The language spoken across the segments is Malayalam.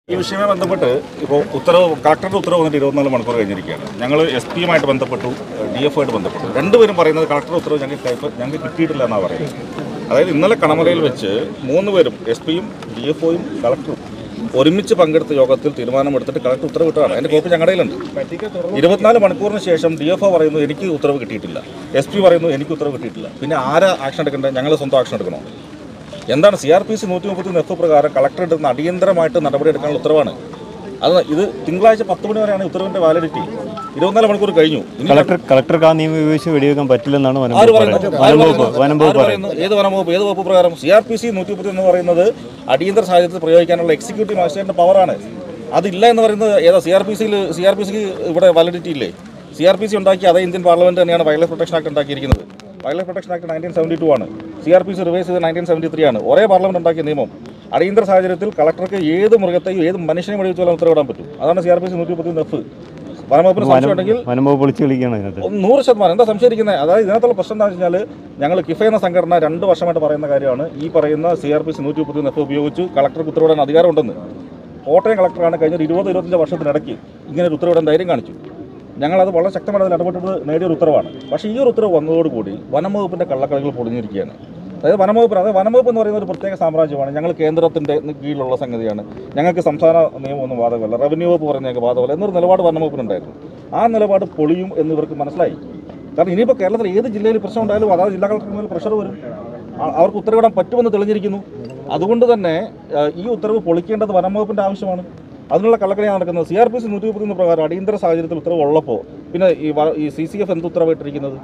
ഈ വിഷയവുമായി ബന്ധപ്പെട്ട് ഇപ്പോൾ ഉത്തരവ് കളക്ടറുടെ ഉത്തരവ് വന്നിട്ട് ഇരുപത്തിനാല് മണിക്കൂർ കഴിഞ്ഞിരിക്കുകയാണ് ഞങ്ങൾ എസ് പിയുമായിട്ട് ബന്ധപ്പെട്ടു ഡി എഫ് ആയിട്ട് ബന്ധപ്പെട്ടു രണ്ടുപേരും പറയുന്നത് കളക്ടറുടെ ഉത്തരവ് ഞങ്ങൾക്ക് കൈപ്പ- ഞങ്ങൾക്ക് കിട്ടിയിട്ടില്ല എന്നാണ് പറയുന്നത് അതായത് ഇന്നലെ കണമലയിൽ വെച്ച് മൂന്ന് പേരും എസ് പിയും ഡി എഫ് ഒയും കളക്ടറും ഒരുമിച്ച് പങ്കെടുത്ത യോഗത്തിൽ തീരുമാനമെടുത്തിട്ട് കളക്ടർ ഉത്തരവ് വിട്ടതാണ് അതിൻ്റെ കോപ്പി ഞങ്ങളുടെ കയ്യിലുണ്ട് ഇരുപത്തിനാല് മണിക്കൂറിന് ശേഷം ഡി എഫ് ഒ പറയുന്നു എനിക്ക് ഉത്തരവ് കിട്ടിയിട്ടില്ല എസ് പി പറയുന്നു എനിക്ക് ഉത്തരവ് കിട്ടിയിട്ടില്ല പിന്നെ ആരാ ആക്ഷൻ എടുക്കേണ്ടത് ഞങ്ങൾ സ്വന്തം ആക്ഷൻ എടുക്കണോ എന്താണ് സി ആർ പി സി നൂറ്റി മുപ്പത്തി എഫ് പ്രകാരം കളക്ടർ എടുക്കുന്ന അടിയന്തരമായിട്ട് നടപടി എടുക്കാനുള്ള ഉത്തരവാണ് അത് ഇത് തിങ്കളാഴ്ച പത്ത് മണി വരെയാണ് ഉത്തരവിന്റെ വാലിഡിറ്റി ഇരുപത്തിനാല് മണിക്കൂർ കഴിഞ്ഞു ഇനി കളക്ടർ കളക്ടർക്ക് ആ നിയമം ഉപയോഗിച്ച് വെടിവെക്കാൻ പറ്റില്ലെന്നാണ് വനം ആര് വകുപ്പ് പറയുന്നു? പറയുന്നത് ആര് വനം വകുപ്പ് പറയുന്നു? വനം ആര് വകുപ്പ് പറയുന്നത് പറയുന്നു? ഏത് വനം വകുപ്പ് ഏത് വകുപ്പ് പ്രകാരം സി ആർ പി സി നൂറ്റി മുപ്പത്തി എന്ന് പറയുന്നത് അടിയന്തര സാഹചര്യത്തിൽ പ്രയോഗിക്കാനുള്ള എക്സിക്യൂട്ടീവ് മജിസ്ട്രേറ്റിന്റെ പവറാണ് അതില്ല എന്ന് പറയുന്നത് ഏതാ സി ആർ പി സിയിൽ സി ആർ പി സിക്ക് ഇവിടെ വാലിഡിറ്റി ഇല്ലേ സി ആർ പി സി ഉണ്ടാക്കി അതേ ഇന്ത്യൻ പാർലമെന്റ് തന്നെയാണ് വൈൽഡ് ലൈഫ് പ്രൊട്ടക്ഷൻ ആക്ട് ഉണ്ടാക്കിയിരിക്കുന്നത് wildlife protection act nineteen seventy two ആണ് C R P C revise ചെയ്ത് നയൻറ്റീൻ സെവൻറ്റി ത്രീ ആണ് ഒരേ പാർലമെന്റ് ഉണ്ടാക്കിയ നിയമം അടിയന്തര സാഹചര്യത്തിൽ കളക്ടർക്ക് ഏത് മൃഗത്തെയും ഏത് മനുഷ്യനെയും വെടിവെച്ചാലും ഉത്തരവിടാൻ പറ്റും അതാണ് സി ആർ പി സി നൂറ്റി മുപ്പത്തി എഫ് വനംവകുപ്പിന് സംശയം ഉണ്ടെങ്കിൽ വനം വകുപ്പ് വിളിച്ച് കളിക്കുകയാണ് അതിനകത്ത് ഒന്ന് നൂറ് ശതമാനം എന്താ സംശയിക്കുന്നത് അതായത് ഇതിനകത്തുള്ള പ്രശ്നം എന്താ വെച്ചാൽ ഞങ്ങൾ കിഫ എന്ന സംഘടന രണ്ട് വർഷമായിട്ട് പറയുന്ന കാര്യമാണ് ഈ പറയുന്ന സി ആർ പി സി നൂറ്റി മുപ്പത്തി എഫ് ഉപയോഗിച്ച് കളക്ടർക്ക് ഉത്തരവിടാൻ അധികാരമുണ്ടെന്ന് കോട്ടയം കളക്ടറാണ് കഴിഞ്ഞ ഒരു ഇരുപത് ഇരുപത്തഞ്ച് വർഷത്തിനിടയ്ക്ക് ഇങ്ങനെ ഒരു ഉത്തരവിടാൻ ധൈര്യം കാണിച്ചു ഞങ്ങളത് വളരെ ശക്തമായി അതിൽ ഇടപെട്ടത് നേടിയ ഒരു ഉത്തരവാണ് പക്ഷേ ഈ ഒരു ഉത്തരവ് വന്നതോടുകൂടി വനം വകുപ്പിൻ്റെ കള്ളക്കളികൾ പൊടിഞ്ഞിരിക്കുകയാണ് അതായത് വനംവകുപ്പ് അതായത് വനംവകുപ്പ് എന്ന് പറയുന്ന ഒരു പ്രത്യേക സാമ്രാജ്യമാണ് ഞങ്ങൾ കേന്ദ്രത്തിൻ്റെ കീഴിലുള്ള സംഗതിയാണ് ഞങ്ങൾക്ക് സംസ്ഥാന നിയമമൊന്നും ബാധകമല്ല റവന്യൂ വകുപ്പ് പറഞ്ഞ ഞങ്ങൾക്ക് ബാധകമല്ല എന്നൊരു നിലപാട് വനംവകുപ്പിനുണ്ടായിരുന്നു ആ നിലപാട് പൊളിയും എന്ന് ഇവർക്ക് മനസ്സിലായി കാരണം ഇനിയിപ്പോൾ കേരളത്തിൽ ഏത് ജില്ലയിൽ പ്രശ്നം ഉണ്ടായാലും അതായത് ജില്ലാ കളക്ടറിന് മേൽ പ്രഷർ വരും ആ- അവർക്ക് ഉത്തരവിടാൻ പറ്റുമെന്ന് തെളിഞ്ഞിരിക്കുന്നു അതുകൊണ്ട് തന്നെ ആ, ഈ ഉത്തരവ് പൊളിക്കേണ്ടത് വനംവകുപ്പിൻ്റെ ആവശ്യമാണ് അതിനുള്ള കള്ളക്കളിയാണ് നടക്കുന്നത് സി ആർ പി സി നൂറ്റി മുപ്പത്തി പ്രകാരം അടിയന്തര സാഹചര്യത്തിൽ ഉത്തരവ് ഉള്ളപ്പോൾ പിന്നെ ഈ വ- ഈ സി സി എഫ് എന്ത് ഉത്തരവിട്ടിരിക്കുന്നത്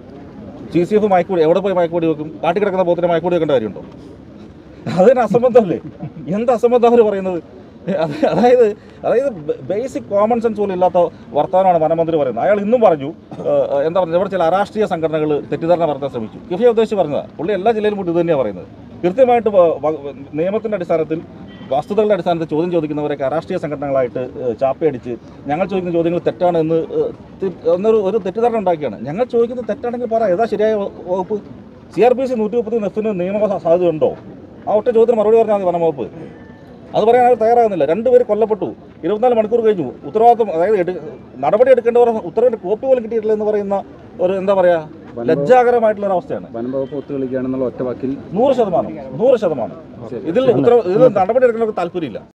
സി സി എഫ് മയക്കൂടി എവിടെ പോയി മയക്കൂടി വെക്കും കാട്ടി കിടക്കുന്ന പോത്തിന് മയക്കൂടി വെക്കേണ്ട കാര്യമുണ്ടോ അതിന് അസംബന്ധമല്ലേ എന്ത് അസംബന്ധം അവർ പറയുന്നത് അത് അതായത് അതായത് ബേസിക് കോമൺ സെൻസ് പോലും ഇല്ലാത്ത വർത്തമാനമാണ് വനമന്ത്രി പറയുന്നത് അയാൾ ഇന്നും പറഞ്ഞു ഏഹ്, എന്താ പറയുക ഇവിടെ ചില അരാഷ്ട്രീയ സംഘടനകൾ തെറ്റിദ്ധാരണ നടത്താൻ ശ്രമിച്ചു കിഫിയെ ഉദ്ദേശിച്ച് പറഞ്ഞതാണ് പുള്ളി എല്ലാ ജില്ലയിലും കൂടി ഇത് തന്നെയാണ് പറയുന്നത് കൃത്യമായിട്ട് വ- വ- നിയമത്തിൻ്റെ അടിസ്ഥാനത്തിൽ വസ്തുതകളുടെ അടിസ്ഥാനത്തിൽ ചോദ്യം ചോദിക്കുന്നവരൊക്കെ രാഷ്ട്രീയ സംഘടനകളായിട്ട് ഏഹ്, ചാപ്പയടിച്ച് ഞങ്ങൾ ചോദിക്കുന്ന ചോദ്യങ്ങൾ തെറ്റാണ് എന്ന് ഏഹ്, തി- എന്നൊരു ഒരു തെറ്റിദ്ധാരണ ഉണ്ടാക്കിയാണ് ഞങ്ങൾ ചോദിക്കുന്നത് തെറ്റാണെങ്കിൽ പറ ഏതാ ശരിയായ വ- വകുപ്പ് സി ആർ പി സി നൂറ്റി മുപ്പത്തി എഫിന് നിയമ സാധ്യത ഉണ്ടോ ആ ഒറ്റ ചോദ്യത്തിന് മറുപടി പറഞ്ഞാൽ മതി വനം വകുപ്പ് അത് പറയാൻ അവർ തയ്യാറാകുന്നില്ല രണ്ടുപേര് കൊല്ലപ്പെട്ടു ഇരുപത്തിനാല് മണിക്കൂർ കഴിഞ്ഞു ഉത്തരവാദിത്വം അതായത് എടു നടപടി എടുക്കേണ്ടവർ ഉത്തരവിന്റെ കോപ്പി പോലും കിട്ടിയിട്ടില്ല എന്ന് പറയുന്ന ഒരു എന്താ പറയാ ലജ്ജാകരമായിട്ടുള്ള ഒരു അവസ്ഥയാണ് വനം വകുപ്പ് ഒത്തുകളിക്കുകയാണെന്നുള്ള ഒറ്റ വാക്കിൽ നൂറ് ശതമാനം നൂറ് ശതമാനം ഇതിൽ ഉത്തരവ് ഇതിൽ നടപടി എടുക്കുന്നവർക്ക് താല്പര്യമില്ല